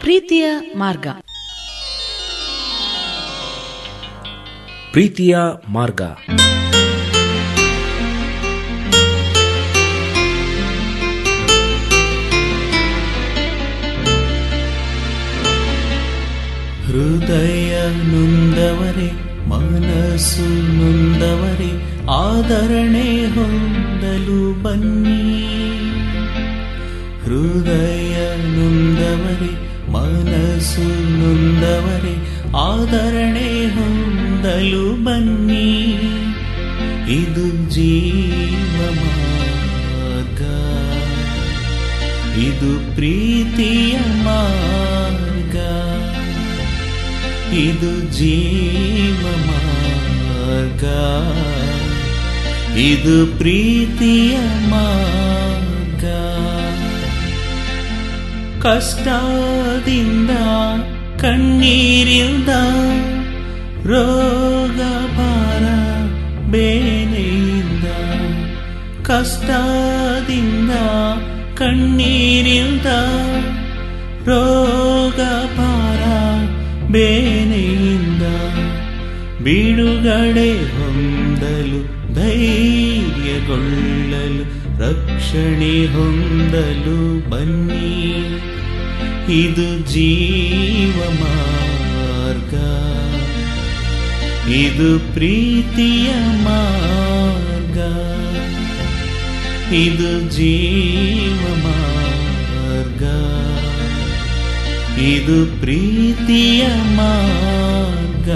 ಪ್ರೀತಿಯ ಮಾರ್ಗ ಪ್ರೀತಿಯ ಮಾರ್ಗ ಹೃದಯ ನೊಂದವರೇ ಮನಸ್ಸು ನೊಂದವರೇ ಆದರಣೆ ಹೊಂದಲು ಬನ್ನಿ ಹೃದಯ ನೊಂದವರೇ ಮನಸ್ಸು ನೊಂದವರೇ ಆದರಣೆ ಹೊಂದಲು ಬನ್ನಿ ಇದು ಜೀವ ಮಾರ್ಗ ಇದು ಪ್ರೀತಿಯ ಮಾರ್ಗ ಇದು ಜೀವ ಮಾರ್ಗ ಇದು ಪ್ರೀತಿಯ ಮಾರ್ಗ ಕಷ್ಟದಿಂದ ಕಣ್ಣೀರಿಂದ ರೋಗ ಭಾರ ಬೇನೆಯಿಂದ ಕಷ್ಟದಿಂದ ಕಣ್ಣೀರಿಂದ ರೋಗ ಭಾರ ಬೇನೆಯಿಂದ ಬಿಡುಗಡೆ ಹೊಂದಲು ಧೈರ್ಯಗೊಳ್ಳಲು ರಕ್ಷಣೆ ಹೊಂದಲು ಬನ್ನಿ ಇದು ಜೀವ ಮಾರ್ಗ ಇದು ಪ್ರೀತಿಯ ಮಾರ್ಗ ಇದು ಜೀವ ಮಾರ್ಗ ಇದು ಪ್ರೀತಿಯ ಮಾರ್ಗ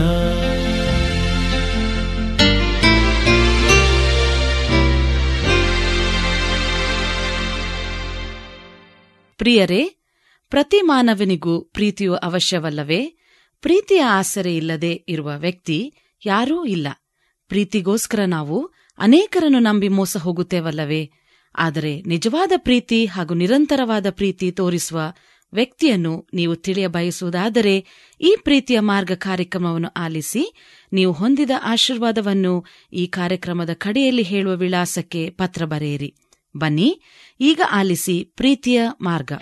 ಪ್ರಿಯರೇ ಪ್ರತಿ ಮಾನವನಿಗೂ ಪ್ರೀತಿಯು ಅವಶ್ಯವಲ್ಲವೇ ಪ್ರೀತಿಯ ಆಸರೆ ಇಲ್ಲದೆ ಇರುವ ವ್ಯಕ್ತಿ ಯಾರೂ ಇಲ್ಲ ಪ್ರೀತಿಗೋಸ್ಕರ ನಾವು ಅನೇಕರನ್ನು ನಂಬಿ ಮೋಸ ಹೋಗುತ್ತೇವಲ್ಲವೇ ಆದರೆ ನಿಜವಾದ ಪ್ರೀತಿ ಹಾಗೂ ನಿರಂತರವಾದ ಪ್ರೀತಿ ತೋರಿಸುವ ವ್ಯಕ್ತಿಯನ್ನು ನೀವು ತಿಳಿಯ ಬಯಸುವುದಾದರೆ ಈ ಪ್ರೀತಿಯ ಮಾರ್ಗ ಕಾರ್ಯಕ್ರಮವನ್ನು ಆಲಿಸಿ ನೀವು ಹೊಂದಿದ ಆಶೀರ್ವಾದವನ್ನು ಈ ಕಾರ್ಯಕ್ರಮದ ಕಡೆಯಲ್ಲಿ ಹೇಳುವ ವಿಳಾಸಕ್ಕೆ ಪತ್ರ ಬರೆಯಿರಿ ಬನ್ನಿ ಈಗ ಆಲಿಸಿ ಪ್ರೀತಿಯ ಮಾರ್ಗ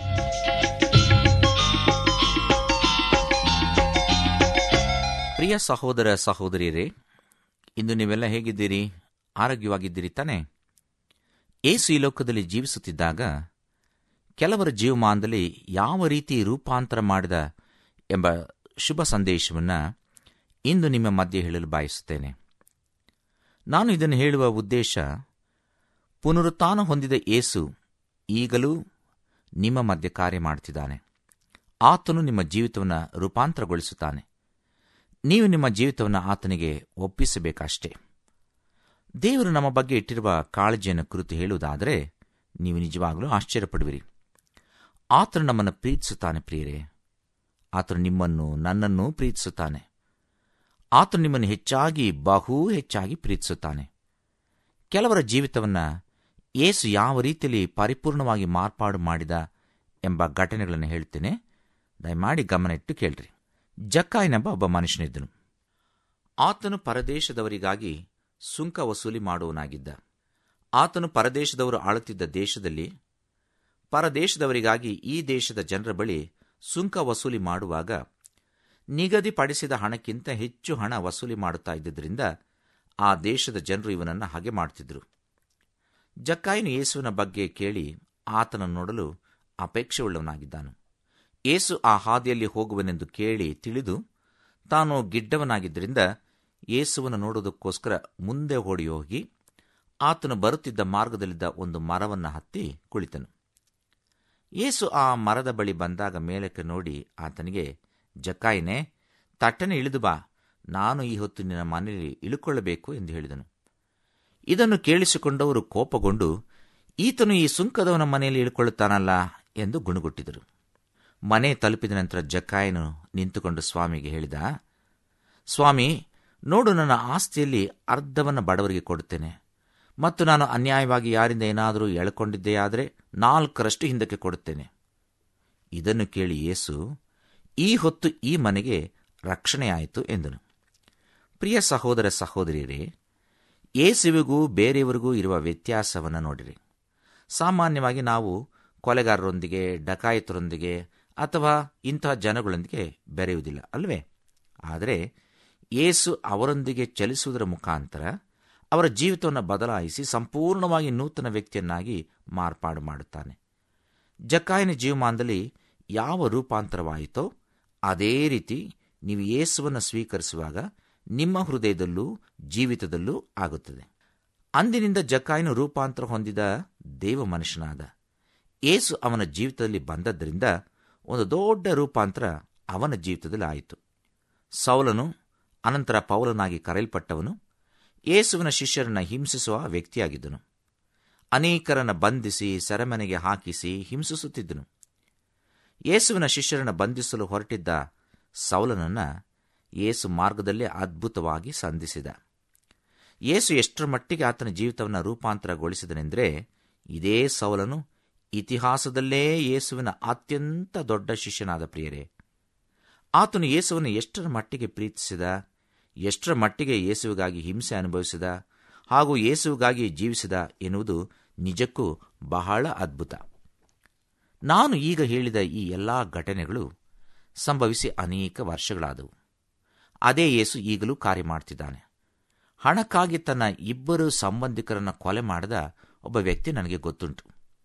ಪ್ರಿಯ ಸಹೋದರ ಸಹೋದರಿಯರೇ ಇಂದು ನೀವೆಲ್ಲ ಹೇಗಿದ್ದೀರಿ ಆರೋಗ್ಯವಾಗಿದ್ದೀರಿ ತಾನೆ ಏಸು ಈ ಲೋಕದಲ್ಲಿ ಜೀವಿಸುತ್ತಿದ್ದಾಗ ಕೆಲವರ ಜೀವಮಾನದಲ್ಲಿ ಯಾವ ರೀತಿ ರೂಪಾಂತರ ಮಾಡಿದ ಎಂಬ ಶುಭ ಸಂದೇಶವನ್ನು ಇಂದು ನಿಮ್ಮ ಮಧ್ಯೆ ಹೇಳಲು ಬಯಸುತ್ತೇನೆ ನಾನು ಇದನ್ನು ಹೇಳುವ ಉದ್ದೇಶ ಪುನರುತ್ಥಾನ ಹೊಂದಿದ ಏಸು ಈಗಲೂ ನಿಮ್ಮ ಮಧ್ಯೆ ಕಾರ್ಯ ಮಾಡುತ್ತಿದ್ದಾನೆ ಆತನು ನಿಮ್ಮ ಜೀವಿತವನ್ನು ರೂಪಾಂತರಗೊಳಿಸುತ್ತಾನೆ ನೀವು ನಿಮ್ಮ ಜೀವಿತವನ್ನು ಆತನಿಗೆ ಒಪ್ಪಿಸಬೇಕಷ್ಟೇ ದೇವರು ನಮ್ಮ ಬಗ್ಗೆ ಇಟ್ಟಿರುವ ಕಾಳಜಿಯನ್ನು ಕುರಿತು ಹೇಳುವುದಾದರೆ ನೀವು ನಿಜವಾಗಲೂ ಆಶ್ಚರ್ಯಪಡುವಿರಿ ಆತನು ನಮ್ಮನ್ನು ಪ್ರೀತಿಸುತ್ತಾನೆ ಪ್ರಿಯರೇ ಆತನು ನಿಮ್ಮನ್ನು ನನ್ನನ್ನು ಪ್ರೀತಿಸುತ್ತಾನೆ ಆತನು ನಿಮ್ಮನ್ನು ಹೆಚ್ಚಾಗಿ ಬಹು ಹೆಚ್ಚಾಗಿ ಪ್ರೀತಿಸುತ್ತಾನೆ ಕೆಲವರ ಜೀವಿತವನ್ನು ಏಸು ಯಾವ ರೀತಿಯಲ್ಲಿ ಪರಿಪೂರ್ಣವಾಗಿ ಮಾರ್ಪಾಡು ಮಾಡಿದ ಎಂಬ ಘಟನೆಗಳನ್ನು ಹೇಳ್ತೇನೆ ದಯಮಾಡಿ ಗಮನ ಇಟ್ಟು ಕೇಳ್ರಿ ಜಕ್ಕಾಯಿನೆಂಬ ಒಬ್ಬ ಮನುಷ್ಯನಿದ್ದನು ಆತನು ಪರದೇಶದವರಿಗಾಗಿ ಸುಂಕ ವಸೂಲಿ ಮಾಡುವನಾಗಿದ್ದ ಆತನು ಪರದೇಶದವರು ಆಳುತ್ತಿದ್ದ ದೇಶದಲ್ಲಿ ಪರದೇಶದವರಿಗಾಗಿ ಈ ದೇಶದ ಜನರ ಬಳಿ ಸುಂಕ ವಸೂಲಿ ಮಾಡುವಾಗ ನಿಗದಿಪಡಿಸಿದ ಹಣಕ್ಕಿಂತ ಹೆಚ್ಚು ಹಣ ವಸೂಲಿ ಮಾಡುತ್ತಾ ಇದ್ದುದರಿಂದ ಆ ದೇಶದ ಜನರು ಇವನನ್ನು ಹಾಗೆ ಮಾಡುತ್ತಿದ್ದರು ಜಕ್ಕಾಯಿನು ಯೇಸುವಿನ ಬಗ್ಗೆ ಕೇಳಿ ಆತನನ್ನು ನೋಡಲು ಅಪೇಕ್ಷೆಯುಳ್ಳವನಾಗಿದ್ದಾನು ಏಸು ಆ ಹಾದಿಯಲ್ಲಿ ಹೋಗುವನೆಂದು ಕೇಳಿ ತಿಳಿದು ತಾನು ಗಿಡ್ಡವನಾಗಿದ್ದರಿಂದ ಯೇಸುವನ್ನು ನೋಡುವುದಕ್ಕೋಸ್ಕರ ಮುಂದೆ ಓಡಿ ಹೋಗಿ ಆತನು ಬರುತ್ತಿದ್ದ ಮಾರ್ಗದಲ್ಲಿದ್ದ ಒಂದು ಮರವನ್ನು ಹತ್ತಿ ಕುಳಿತನು ಯೇಸು ಆ ಮರದ ಬಳಿ ಬಂದಾಗ ಮೇಲಕ್ಕೆ ನೋಡಿ ಆತನಿಗೆ ಜಕ್ಕಾಯಿನೇ ತಟ್ಟನೆ ಇಳಿದು ಬಾ ನಾನು ಈ ಹೊತ್ತು ನಿನ್ನ ಮನೆಯಲ್ಲಿ ಇಳುಕೊಳ್ಳಬೇಕು ಎಂದು ಹೇಳಿದನು ಇದನ್ನು ಕೇಳಿಸಿಕೊಂಡವರು ಕೋಪಗೊಂಡು ಈತನು ಈ ಸುಂಕದವನ ಮನೆಯಲ್ಲಿ ಇಳುಕೊಳ್ಳುತ್ತಾನಲ್ಲ ಎಂದು ಗುಣಗುಟ್ಟಿದರು ಮನೆ ತಲುಪಿದ ನಂತರ ಜಕ್ಕಾಯನು ನಿಂತುಕೊಂಡು ಸ್ವಾಮಿಗೆ ಹೇಳಿದ ಸ್ವಾಮಿ ನೋಡು ನನ್ನ ಆಸ್ತಿಯಲ್ಲಿ ಅರ್ಧವನ್ನು ಬಡವರಿಗೆ ಕೊಡುತ್ತೇನೆ ಮತ್ತು ನಾನು ಅನ್ಯಾಯವಾಗಿ ಯಾರಿಂದ ಏನಾದರೂ ಎಳ್ಕೊಂಡಿದ್ದೆಯಾದರೆ ನಾಲ್ಕರಷ್ಟು ಹಿಂದಕ್ಕೆ ಕೊಡುತ್ತೇನೆ ಇದನ್ನು ಕೇಳಿ ಯೇಸು ಈ ಹೊತ್ತು ಈ ಮನೆಗೆ ರಕ್ಷಣೆಯಾಯಿತು ಎಂದನು ಪ್ರಿಯ ಸಹೋದರ ಸಹೋದರಿಯರೇ ಯೇಸುವಿಗೂ ಬೇರೆಯವರಿಗೂ ಇರುವ ವ್ಯತ್ಯಾಸವನ್ನು ನೋಡಿರಿ ಸಾಮಾನ್ಯವಾಗಿ ನಾವು ಕೊಲೆಗಾರರೊಂದಿಗೆ ಡಕಾಯಿತರೊಂದಿಗೆ ಅಥವಾ ಇಂತಹ ಜನಗಳೊಂದಿಗೆ ಬೆರೆಯುವುದಿಲ್ಲ ಅಲ್ವೇ ಆದರೆ ಯೇಸು ಅವರೊಂದಿಗೆ ಚಲಿಸುವುದರ ಮುಖಾಂತರ ಅವರ ಜೀವಿತವನ್ನು ಬದಲಾಯಿಸಿ ಸಂಪೂರ್ಣವಾಗಿ ನೂತನ ವ್ಯಕ್ತಿಯನ್ನಾಗಿ ಮಾರ್ಪಾಡು ಮಾಡುತ್ತಾನೆ ಜಕ್ಕಾಯನ ಜೀವಮಾನದಲ್ಲಿ ಯಾವ ರೂಪಾಂತರವಾಯಿತೋ ಅದೇ ರೀತಿ ನೀವು ಯೇಸುವನ್ನು ಸ್ವೀಕರಿಸುವಾಗ ನಿಮ್ಮ ಹೃದಯದಲ್ಲೂ ಜೀವಿತದಲ್ಲೂ ಆಗುತ್ತದೆ ಅಂದಿನಿಂದ ಜಕ್ಕಾಯನು ರೂಪಾಂತರ ಹೊಂದಿದ ದೇವ ಮನುಷ್ಯನಾದ ಯೇಸು ಅವನ ಜೀವಿತದಲ್ಲಿ ಬಂದದ್ದರಿಂದ ಒಂದು ದೊಡ್ಡ ರೂಪಾಂತರ ಅವನ ಜೀವಿತದಲ್ಲಿ ಆಯಿತು ಸೌಲನು ಅನಂತರ ಪೌಲನಾಗಿ ಕರೆಯಲ್ಪಟ್ಟವನು ಯೇಸುವಿನ ಶಿಷ್ಯರನ್ನ ಹಿಂಸಿಸುವ ವ್ಯಕ್ತಿಯಾಗಿದ್ದನು ಅನೇಕರನ್ನ ಬಂಧಿಸಿ ಸೆರೆಮನೆಗೆ ಹಾಕಿಸಿ ಹಿಂಸಿಸುತ್ತಿದ್ದನು ಯೇಸುವಿನ ಶಿಷ್ಯರನ್ನ ಬಂಧಿಸಲು ಹೊರಟಿದ್ದ ಸೌಲನನ್ನ ಯೇಸು ಮಾರ್ಗದಲ್ಲೇ ಅದ್ಭುತವಾಗಿ ಸಂಧಿಸಿದ ಯೇಸು ಎಷ್ಟರ ಮಟ್ಟಿಗೆ ಆತನ ಜೀವಿತವನ್ನು ರೂಪಾಂತರಗೊಳಿಸಿದನೆಂದರೆ ಇದೇ ಸೌಲನು ಇತಿಹಾಸದಲ್ಲೇ ಯೇಸುವಿನ ಅತ್ಯಂತ ದೊಡ್ಡ ಶಿಷ್ಯನಾದ ಪ್ರಿಯರೇ ಆತನು ಯೇಸುವನ್ನು ಎಷ್ಟರ ಮಟ್ಟಿಗೆ ಪ್ರೀತಿಸಿದ ಎಷ್ಟರ ಮಟ್ಟಿಗೆ ಯೇಸುವಿಗಾಗಿ ಹಿಂಸೆ ಅನುಭವಿಸಿದ ಹಾಗೂ ಯೇಸುವಿಗಾಗಿ ಜೀವಿಸಿದ ಎನ್ನುವುದು ನಿಜಕ್ಕೂ ಬಹಳ ಅದ್ಭುತ ನಾನು ಈಗ ಹೇಳಿದ ಈ ಎಲ್ಲಾ ಘಟನೆಗಳು ಸಂಭವಿಸಿ ಅನೇಕ ವರ್ಷಗಳಾದವು ಅದೇ ಯೇಸು ಈಗಲೂ ಕಾರ್ಯ ಮಾಡ್ತಿದ್ದಾನೆ ಹಣಕ್ಕಾಗಿ ತನ್ನ ಇಬ್ಬರು ಸಂಬಂಧಿಕರನ್ನ ಕೊಲೆ ಮಾಡಿದ ಒಬ್ಬ ವ್ಯಕ್ತಿ ನನಗೆ ಗೊತ್ತುಂಟು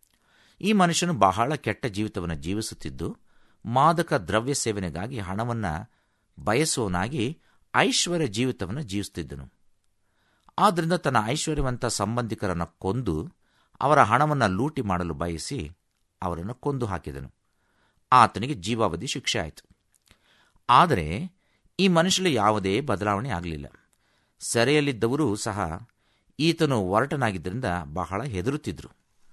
ಈ ಮನುಷ್ಯನು ಬಹಳ ಕೆಟ್ಟ ಜೀವಿತವನ್ನು ಜೀವಿಸುತ್ತಿದ್ದು ಮಾದಕ ದ್ರವ್ಯ ಸೇವನೆಗಾಗಿ ಹಣವನ್ನ ಬಯಸುವವನಾಗಿ ಐಶ್ವರ್ಯ ಜೀವಿತವನ್ನು ಜೀವಿಸುತ್ತಿದ್ದನು ಆದ್ದರಿಂದ ತನ್ನ ಐಶ್ವರ್ಯವಂತ ಸಂಬಂಧಿಕರನ್ನು ಕೊಂದು ಅವರ ಹಣವನ್ನು ಲೂಟಿ ಮಾಡಲು ಬಯಸಿ ಅವರನ್ನು ಕೊಂದು ಹಾಕಿದನು ಆತನಿಗೆ ಜೀವಾವಧಿ ಶಿಕ್ಷೆ ಆಯಿತು ಆದರೆ ಈ ಮನುಷ್ಯರಲ್ಲಿ ಯಾವುದೇ ಬದಲಾವಣೆ ಆಗಲಿಲ್ಲ ಸೆರೆಯಲ್ಲಿದ್ದವರು ಸಹ ಈತನು ಒರಟನಾಗಿದ್ದರಿಂದ ಬಹಳ ಹೆದರುತ್ತಿದ್ರು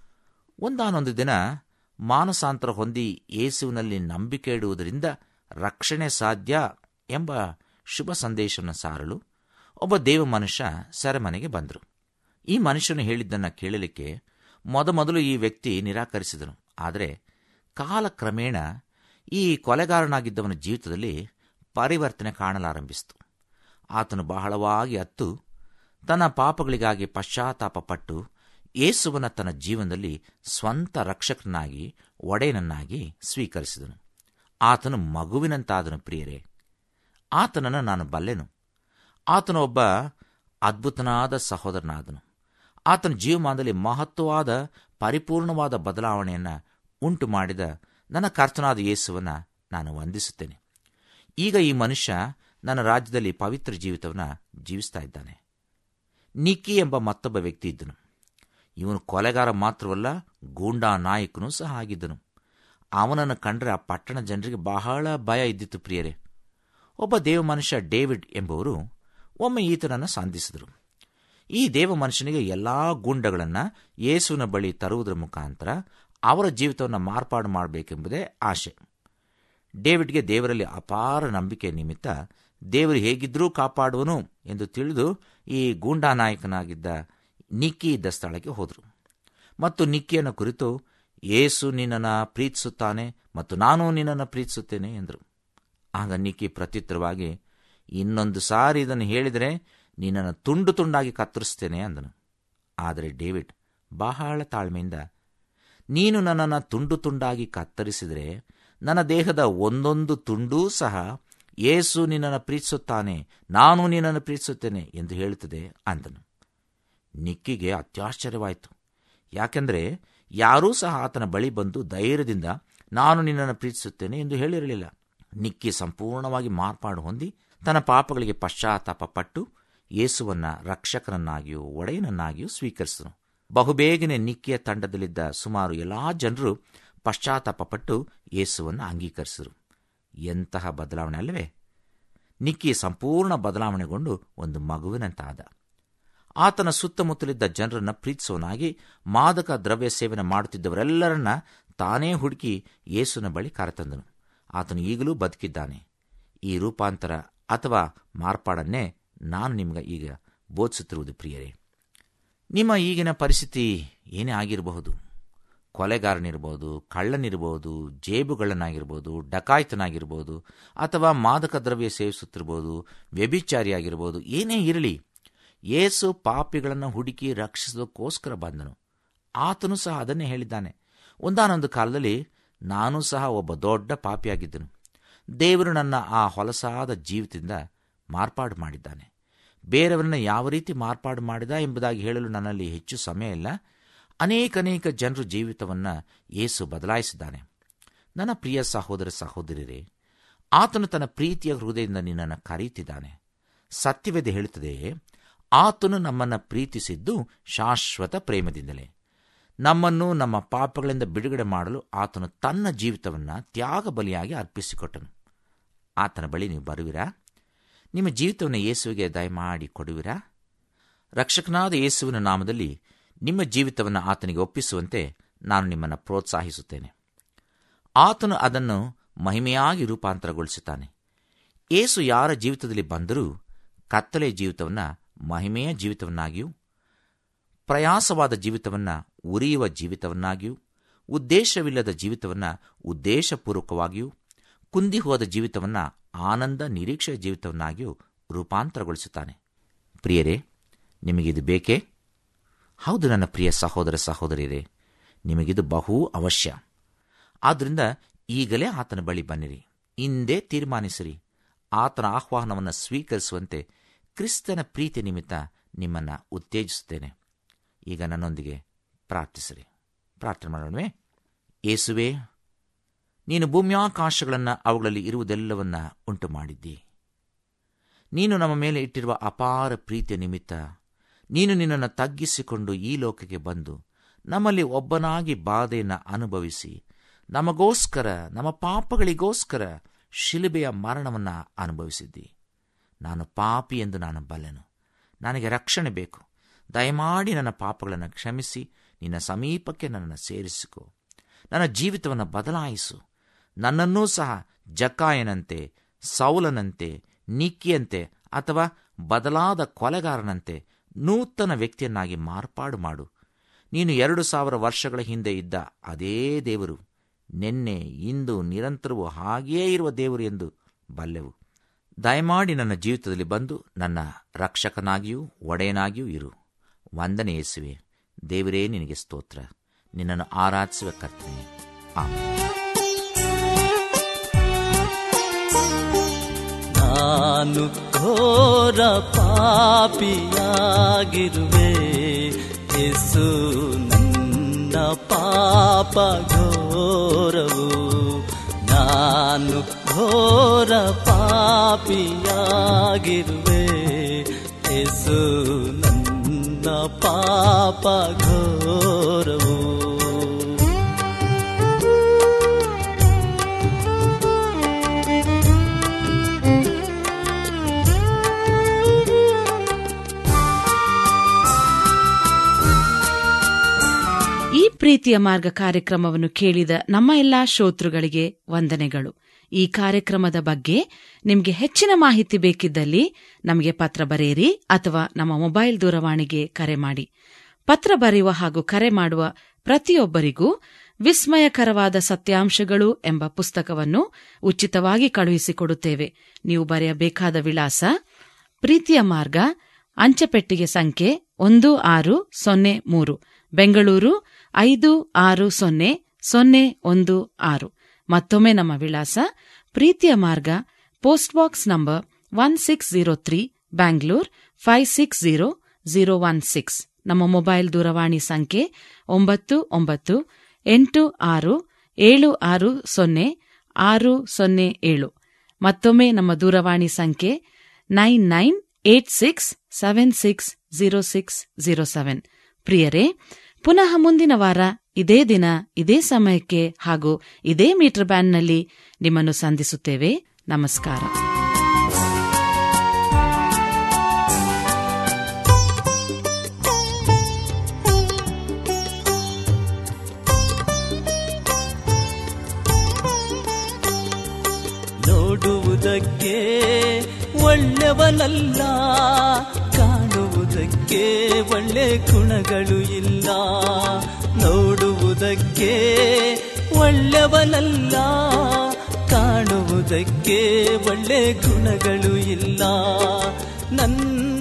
ಒಂದಾನೊಂದು ದಿನ ಮಾನಸಾಂತರ ಹೊಂದಿ ಯೇಸುವಿನಲ್ಲಿ ನಂಬಿಕೆ ಇಡುವುದರಿಂದ ರಕ್ಷಣೆ ಸಾಧ್ಯ ಎಂಬ ಶುಭ ಸಂದೇಶವನ್ನು ಸಾರಲು ಒಬ್ಬ ದೇವ ಮನುಷ್ಯ ಸೆರೆಮನೆಗೆ ಬಂದರು ಈ ಮನುಷ್ಯನು ಹೇಳಿದ್ದನ್ನು ಕೇಳಲಿಕ್ಕೆ ಮೊದಮೊದಲು ಈ ವ್ಯಕ್ತಿ ನಿರಾಕರಿಸಿದನು ಆದರೆ ಕಾಲಕ್ರಮೇಣ ಈ ಕೊಲೆಗಾರನಾಗಿದ್ದವನ ಜೀವಿತದಲ್ಲಿ ಪರಿವರ್ತನೆ ಕಾಣಲಾರಂಭಿಸಿತು ಆತನು ಬಹಳವಾಗಿ ಅತ್ತು ತನ್ನ ಪಾಪಗಳಿಗಾಗಿ ಪಶ್ಚಾತ್ತಾಪ ಪಟ್ಟು ಯೇಸುವನ ತನ್ನ ಜೀವನದಲ್ಲಿ ಸ್ವಂತ ರಕ್ಷಕನಾಗಿ ಒಡೆಯನನ್ನಾಗಿ ಸ್ವೀಕರಿಸಿದನು ಆತನು ಮಗುವಿನಂತಾದನು ಪ್ರಿಯರೇ ಆತನನ್ನು ನಾನು ಬಲ್ಲೆನು ಆತನು ಒಬ್ಬ ಅದ್ಭುತನಾದ ಸಹೋದರನಾದನು ಆತನ ಜೀವಮಾನದಲ್ಲಿ ಮಹತ್ವವಾದ ಪರಿಪೂರ್ಣವಾದ ಬದಲಾವಣೆಯನ್ನು ಉಂಟು ಮಾಡಿದ ನನ್ನ ಕರ್ತನಾದ ಯೇಸುವನ್ನ ನಾನು ವಂದಿಸುತ್ತೇನೆ ಈಗ ಈ ಮನುಷ್ಯ ನನ್ನ ರಾಜ್ಯದಲ್ಲಿ ಪವಿತ್ರ ಜೀವಿತವನ್ನು ಜೀವಿಸ್ತಾ ಇದ್ದಾನೆ ನಿಕ್ಕಿ ಎಂಬ ಮತ್ತೊಬ್ಬ ವ್ಯಕ್ತಿ ಇದ್ದನು ಇವನು ಕೊಲೆಗಾರ ಮಾತ್ರವಲ್ಲ ಗೂಂಡಾ ನಾಯಕನೂ ಸಹ ಆಗಿದ್ದನು ಅವನನ್ನು ಕಂಡ್ರೆ ಆ ಪಟ್ಟಣ ಜನರಿಗೆ ಬಹಳ ಭಯ ಇದ್ದಿತ್ತು ಪ್ರಿಯರೇ ಒಬ್ಬ ದೇವ ಮನುಷ್ಯ ಡೇವಿಡ್ ಎಂಬುವರು ಒಮ್ಮೆ ಈತನನ್ನು ಸಂಧಿಸಿದರು ಈ ದೇವ ಮನುಷ್ಯನಿಗೆ ಎಲ್ಲಾ ಗುಂಡಗಳನ್ನು ಯೇಸುವಿನ ಬಳಿ ತರುವುದರ ಮುಖಾಂತರ ಅವರ ಜೀವಿತವನ್ನು ಮಾರ್ಪಾಡು ಮಾಡಬೇಕೆಂಬುದೇ ಆಶೆ ಡೇವಿಡ್ಗೆ ದೇವರಲ್ಲಿ ಅಪಾರ ನಂಬಿಕೆ ನಿಮಿತ್ತ ದೇವರು ಹೇಗಿದ್ರೂ ಕಾಪಾಡುವನು ಎಂದು ತಿಳಿದು ಈ ಗೂಂಡಾ ನಾಯಕನಾಗಿದ್ದ ನಿಕ್ಕಿ ಇದ್ದ ಸ್ಥಳಕ್ಕೆ ಹೋದರು ಮತ್ತು ನಿಕ್ಕಿಯನ್ನು ಕುರಿತು ಏಸು ನಿನ್ನನ್ನು ಪ್ರೀತಿಸುತ್ತಾನೆ ಮತ್ತು ನಾನು ನಿನ್ನನ್ನು ಪ್ರೀತಿಸುತ್ತೇನೆ ಎಂದರು ಆಗ ನಿಕ್ಕಿ ಪ್ರತ್ಯುತ್ತರವಾಗಿ ಇನ್ನೊಂದು ಸಾರಿ ಇದನ್ನು ಹೇಳಿದರೆ ನಿನ್ನನ್ನು ತುಂಡು ತುಂಡಾಗಿ ಕತ್ತರಿಸ್ತೇನೆ ಅಂದನು ಆದರೆ ಡೇವಿಡ್ ಬಹಳ ತಾಳ್ಮೆಯಿಂದ ನೀನು ನನ್ನನ್ನು ತುಂಡು ತುಂಡಾಗಿ ಕತ್ತರಿಸಿದರೆ ನನ್ನ ದೇಹದ ಒಂದೊಂದು ತುಂಡೂ ಸಹ ಏಸು ನಿನ್ನನ್ನು ಪ್ರೀತಿಸುತ್ತಾನೆ ನಾನು ನಿನ್ನನ್ನು ಪ್ರೀತಿಸುತ್ತೇನೆ ಎಂದು ಹೇಳುತ್ತದೆ ಅಂದನು ನಿಕ್ಕಿಗೆ ಅತ್ಯಾಶ್ಚರ್ಯವಾಯಿತು ಯಾಕೆಂದರೆ ಯಾರೂ ಸಹ ಆತನ ಬಳಿ ಬಂದು ಧೈರ್ಯದಿಂದ ನಾನು ನಿನ್ನನ್ನು ಪ್ರೀತಿಸುತ್ತೇನೆ ಎಂದು ಹೇಳಿರಲಿಲ್ಲ ನಿಕ್ಕಿ ಸಂಪೂರ್ಣವಾಗಿ ಮಾರ್ಪಾಡು ಹೊಂದಿ ತನ್ನ ಪಾಪಗಳಿಗೆ ಪಶ್ಚಾತ್ತಾಪ ಪಟ್ಟು ಯೇಸುವನ್ನ ರಕ್ಷಕನನ್ನಾಗಿಯೂ ಒಡೆಯನನ್ನಾಗಿಯೂ ಸ್ವೀಕರಿಸಿದನು ಬಹುಬೇಗನೆ ನಿಕ್ಕಿಯ ತಂಡದಲ್ಲಿದ್ದ ಸುಮಾರು ಎಲ್ಲಾ ಜನರು ಪಶ್ಚಾತ್ತಾಪ ಪಟ್ಟು ಯೇಸುವನ್ನು ಅಂಗೀಕರಿಸಿದರು ಎಂತಹ ಬದಲಾವಣೆ ಅಲ್ಲವೇ ನಿಕ್ಕಿ ಸಂಪೂರ್ಣ ಬದಲಾವಣೆಗೊಂಡು ಒಂದು ಮಗುವಿನಂತಾದ ಆತನ ಸುತ್ತಮುತ್ತಲಿದ್ದ ಜನರನ್ನ ಪ್ರೀತಿಸುವನಾಗಿ ಮಾದಕ ದ್ರವ್ಯ ಸೇವನೆ ಮಾಡುತ್ತಿದ್ದವರೆಲ್ಲರನ್ನ ತಾನೇ ಹುಡುಕಿ ಯೇಸುನ ಬಳಿ ಕರೆತಂದನು ಆತನು ಈಗಲೂ ಬದುಕಿದ್ದಾನೆ ಈ ರೂಪಾಂತರ ಅಥವಾ ಮಾರ್ಪಾಡನ್ನೇ ನಾನು ನಿಮಗೆ ಈಗ ಬೋಧಿಸುತ್ತಿರುವುದು ಪ್ರಿಯರೇ ನಿಮ್ಮ ಈಗಿನ ಪರಿಸ್ಥಿತಿ ಏನೇ ಆಗಿರಬಹುದು ಕೊಲೆಗಾರನಿರ್ಬೋದು ಕಳ್ಳನಿರ್ಬೋದು ಜೇಬುಗಳನ್ನಾಗಿರ್ಬೋದು ಡಕಾಯ್ತನಾಗಿರ್ಬೋದು ಅಥವಾ ಮಾದಕ ದ್ರವ್ಯ ಸೇವಿಸುತ್ತಿರ್ಬೋದು ವ್ಯಭಿಚಾರಿಯಾಗಿರ್ಬೋದು ಏನೇ ಇರಲಿ ಏಸು ಪಾಪಿಗಳನ್ನು ಹುಡುಕಿ ರಕ್ಷಿಸೋದಕ್ಕೋಸ್ಕರ ಬಂದನು ಆತನು ಸಹ ಅದನ್ನೇ ಹೇಳಿದ್ದಾನೆ ಒಂದಾನೊಂದು ಕಾಲದಲ್ಲಿ ನಾನೂ ಸಹ ಒಬ್ಬ ದೊಡ್ಡ ಪಾಪಿಯಾಗಿದ್ದನು ದೇವರು ನನ್ನ ಆ ಹೊಲಸಾದ ಜೀವಿತದಿಂದ ಮಾರ್ಪಾಡು ಮಾಡಿದ್ದಾನೆ ಬೇರೆಯವರನ್ನ ಯಾವ ರೀತಿ ಮಾರ್ಪಾಡು ಮಾಡಿದ ಎಂಬುದಾಗಿ ಹೇಳಲು ನನ್ನಲ್ಲಿ ಹೆಚ್ಚು ಸಮಯ ಇಲ್ಲ ಅನೇಕ ಅನೇಕ ಜನರು ಜೀವಿತವನ್ನು ಯೇಸು ಬದಲಾಯಿಸಿದ್ದಾನೆ ನನ್ನ ಪ್ರಿಯ ಸಹೋದರ ಸಹೋದರಿಯರೇ ಆತನು ತನ್ನ ಪ್ರೀತಿಯ ಹೃದಯದಿಂದ ನಿನ್ನನ್ನು ಕರೆಯುತ್ತಿದ್ದಾನೆ ಸತ್ಯವೇದ ಹೇಳುತ್ತದೆ ಆತನು ನಮ್ಮನ್ನು ಪ್ರೀತಿಸಿದ್ದು ಶಾಶ್ವತ ಪ್ರೇಮದಿಂದಲೇ ನಮ್ಮನ್ನು ನಮ್ಮ ಪಾಪಗಳಿಂದ ಬಿಡುಗಡೆ ಮಾಡಲು ಆತನು ತನ್ನ ಜೀವಿತವನ್ನು ತ್ಯಾಗ ಬಲಿಯಾಗಿ ಅರ್ಪಿಸಿಕೊಟ್ಟನು ಆತನ ಬಳಿ ನೀವು ಬರುವಿರಾ ನಿಮ್ಮ ಜೀವಿತವನ್ನು ಯೇಸುವಿಗೆ ದಯಮಾಡಿ ಕೊಡುವಿರಾ ರಕ್ಷಕನಾದ ಯೇಸುವಿನ ನಾಮದಲ್ಲಿ ನಿಮ್ಮ ಜೀವಿತವನ್ನು ಆತನಿಗೆ ಒಪ್ಪಿಸುವಂತೆ ನಾನು ನಿಮ್ಮನ್ನು ಪ್ರೋತ್ಸಾಹಿಸುತ್ತೇನೆ ಆತನು ಅದನ್ನು ಮಹಿಮೆಯಾಗಿ ರೂಪಾಂತರಗೊಳಿಸುತ್ತಾನೆ ಏಸು ಯಾರ ಜೀವಿತದಲ್ಲಿ ಬಂದರೂ ಕತ್ತಲೆಯ ಜೀವಿತವನ್ನು ಮಹಿಮೆಯ ಜೀವಿತವನ್ನಾಗಿಯೂ ಪ್ರಯಾಸವಾದ ಜೀವಿತವನ್ನು ಉರಿಯುವ ಜೀವಿತವನ್ನಾಗಿಯೂ ಉದ್ದೇಶವಿಲ್ಲದ ಜೀವಿತವನ್ನು ಉದ್ದೇಶಪೂರ್ವಕವಾಗಿಯೂ ಕುಂದಿ ಹೋದ ಜೀವಿತವನ್ನು ಆನಂದ ನಿರೀಕ್ಷೆಯ ಜೀವಿತವನ್ನಾಗಿಯೂ ರೂಪಾಂತರಗೊಳಿಸುತ್ತಾನೆ ಪ್ರಿಯರೇ ನಿಮಗಿದು ಬೇಕೇ ಹೌದು ನನ್ನ ಪ್ರಿಯ ಸಹೋದರ ಸಹೋದರಿಯರೇ ನಿಮಗಿದು ಬಹು ಅವಶ್ಯ ಆದ್ದರಿಂದ ಈಗಲೇ ಆತನ ಬಳಿ ಬನ್ನಿರಿ ಇಂದೇ ತೀರ್ಮಾನಿಸಿರಿ ಆತನ ಆಹ್ವಾನವನ್ನು ಸ್ವೀಕರಿಸುವಂತೆ ಕ್ರಿಸ್ತನ ಪ್ರೀತಿ ನಿಮಿತ್ತ ನಿಮ್ಮನ್ನು ಉತ್ತೇಜಿಸುತ್ತೇನೆ ಈಗ ನನ್ನೊಂದಿಗೆ ಪ್ರಾರ್ಥಿಸಿರಿ ಪ್ರಾರ್ಥನೆ ಮಾಡೋಣವೇ ಏಸುವೆ ನೀನು ಭೂಮ್ಯಾಕಾಶಗಳನ್ನು ಅವುಗಳಲ್ಲಿ ಇರುವುದೆಲ್ಲವನ್ನ ಉಂಟು ಮಾಡಿದ್ದಿ ನೀನು ನಮ್ಮ ಮೇಲೆ ಇಟ್ಟಿರುವ ಅಪಾರ ಪ್ರೀತಿಯ ನಿಮಿತ್ತ ನೀನು ನಿನ್ನನ್ನು ತಗ್ಗಿಸಿಕೊಂಡು ಈ ಲೋಕಕ್ಕೆ ಬಂದು ನಮ್ಮಲ್ಲಿ ಒಬ್ಬನಾಗಿ ಬಾಧೆಯನ್ನು ಅನುಭವಿಸಿ ನಮಗೋಸ್ಕರ ನಮ್ಮ ಪಾಪಗಳಿಗೋಸ್ಕರ ಶಿಲುಬೆಯ ಮರಣವನ್ನು ಅನುಭವಿಸಿದ್ದಿ ನಾನು ಪಾಪಿ ಎಂದು ನಾನು ಬಲ್ಲೆನು ನನಗೆ ರಕ್ಷಣೆ ಬೇಕು ದಯಮಾಡಿ ನನ್ನ ಪಾಪಗಳನ್ನು ಕ್ಷಮಿಸಿ ನಿನ್ನ ಸಮೀಪಕ್ಕೆ ನನ್ನನ್ನು ಸೇರಿಸಿಕೊ ನನ್ನ ಜೀವಿತವನ್ನು ಬದಲಾಯಿಸು ನನ್ನನ್ನೂ ಸಹ ಜಕ್ಕಾಯನಂತೆ ಸೌಲನಂತೆ ನಿಕ್ಕಿಯಂತೆ ಅಥವಾ ಬದಲಾದ ಕೊಲೆಗಾರನಂತೆ ನೂತನ ವ್ಯಕ್ತಿಯನ್ನಾಗಿ ಮಾರ್ಪಾಡು ಮಾಡು ನೀನು ಎರಡು ಸಾವಿರ ವರ್ಷಗಳ ಹಿಂದೆ ಇದ್ದ ಅದೇ ದೇವರು ನಿನ್ನೆ ಇಂದು ನಿರಂತರವೂ ಹಾಗೆಯೇ ಇರುವ ದೇವರು ಎಂದು ಬಲ್ಲೆವು ದಯಮಾಡಿ ನನ್ನ ಜೀವಿತದಲ್ಲಿ ಬಂದು ನನ್ನ ರಕ್ಷಕನಾಗಿಯೂ ಒಡೆಯನಾಗಿಯೂ ಇರು ವಂದನೆ ಯೇಸುವೆ ದೇವರೇ ನಿನಗೆ ಸ್ತೋತ್ರ ನಿನ್ನನ್ನು ಆರಾಧಿಸುವ ಕರ್ತನೆ ಆಮೇಲೆ ನಾನು ಘೋರ ಪಾಪಿಯಾಗಿರುವೆ ಯೇಸು ನನ್ನ ಪಾಪ ಘೋರವು ನಾನು ಘೋರ ಪಾಪಿಯಾಗಿರುವೆ ಯೇಸು ನನ್ನ ಪಾಪ ಘೋರವು ಈ ಪ್ರೀತಿಯ ಮಾರ್ಗ ಕಾರ್ಯಕ್ರಮವನ್ನು ಕೇಳಿದ ನಮ್ಮ ಎಲ್ಲಾ ಶ್ರೋತೃಗಳಿಗೆ ವಂದನೆಗಳು ಈ ಕಾರ್ಯಕ್ರಮದ ಬಗ್ಗೆ ನಿಮಗೆ ಹೆಚ್ಚಿನ ಮಾಹಿತಿ ಬೇಕಿದ್ದಲ್ಲಿ ನಮಗೆ ಪತ್ರ ಬರೆಯಿರಿ ಅಥವಾ ನಮ್ಮ ಮೊಬೈಲ್ ದೂರವಾಣಿಗೆ ಕರೆ ಮಾಡಿ ಪತ್ರ ಬರೆಯುವ ಹಾಗೂ ಕರೆ ಮಾಡುವ ಪ್ರತಿಯೊಬ್ಬರಿಗೂ ವಿಸ್ಮಯಕರವಾದ ಸತ್ಯಾಂಶಗಳು ಎಂಬ ಪುಸ್ತಕವನ್ನು ಉಚಿತವಾಗಿ ಕಳುಹಿಸಿಕೊಡುತ್ತೇವೆ ನೀವು ಬರೆಯಬೇಕಾದ ವಿಳಾಸ ಪ್ರೀತಿಯ ಮಾರ್ಗ ಅಂಚೆಪೆಟ್ಟಿಗೆ ಸಂಖ್ಯೆ ಒಂದು ಆರು ಸೊನ್ನೆ ಮೂರು ಬೆಂಗಳೂರು ಐದು ಆರು ಸೊನ್ನೆ ಸೊನ್ನೆ ಒಂದು ಆರು ಮತ್ತೊಮ್ಮೆ ನಮ್ಮ ವಿಳಾಸ ಪ್ರೀತಿಯ ಮಾರ್ಗ post box number one six zero three Bangalore five six zero zero one six ನಮ್ಮ ಮೊಬೈಲ್ ದೂರವಾಣಿ ಸಂಖ್ಯೆ ಒಂಬತ್ತು ಒಂಬತ್ತು ಎಂಟು ಆರು ಏಳು ಆರು ಸೊನ್ನೆ ಆರು ಸೊನ್ನೆ ಏಳು ಮತ್ತೊಮ್ಮೆ ನಮ್ಮ ದೂರವಾಣಿ ಸಂಖ್ಯೆ nine nine eight six seven six zero six zero seven ಪ್ರಿಯರೇ ಪುನಃ ಮುಂದಿನ ವಾರ ಇದೇ ದಿನ ಇದೇ ಸಮಯಕ್ಕೆ ಹಾಗೂ ಇದೇ ಮೀಟರ್ ಬ್ಯಾಂಡ್ನಲ್ಲಿ ನಿಮ್ಮನ್ನು ಸಂಧಿಸುತ್ತೇವೆ ನಮಸ್ಕಾರ ನೋಡುವುದಕ್ಕೆ ಒಳ್ಳೆಯವನಲ್ಲ ಕಾಣುವುದಕ್ಕೆ ಒಳ್ಳೆ ಗುಣಗಳು ಇಲ್ಲ ನೋಡುವುದಕ್ಕೆ ಒಳ್ಳೆಯವನಲ್ಲ ಕಾಣುವುದಕ್ಕೆ ಒಳ್ಳೆ ಗುಣಗಳು ಇಲ್ಲ ನನ್ನ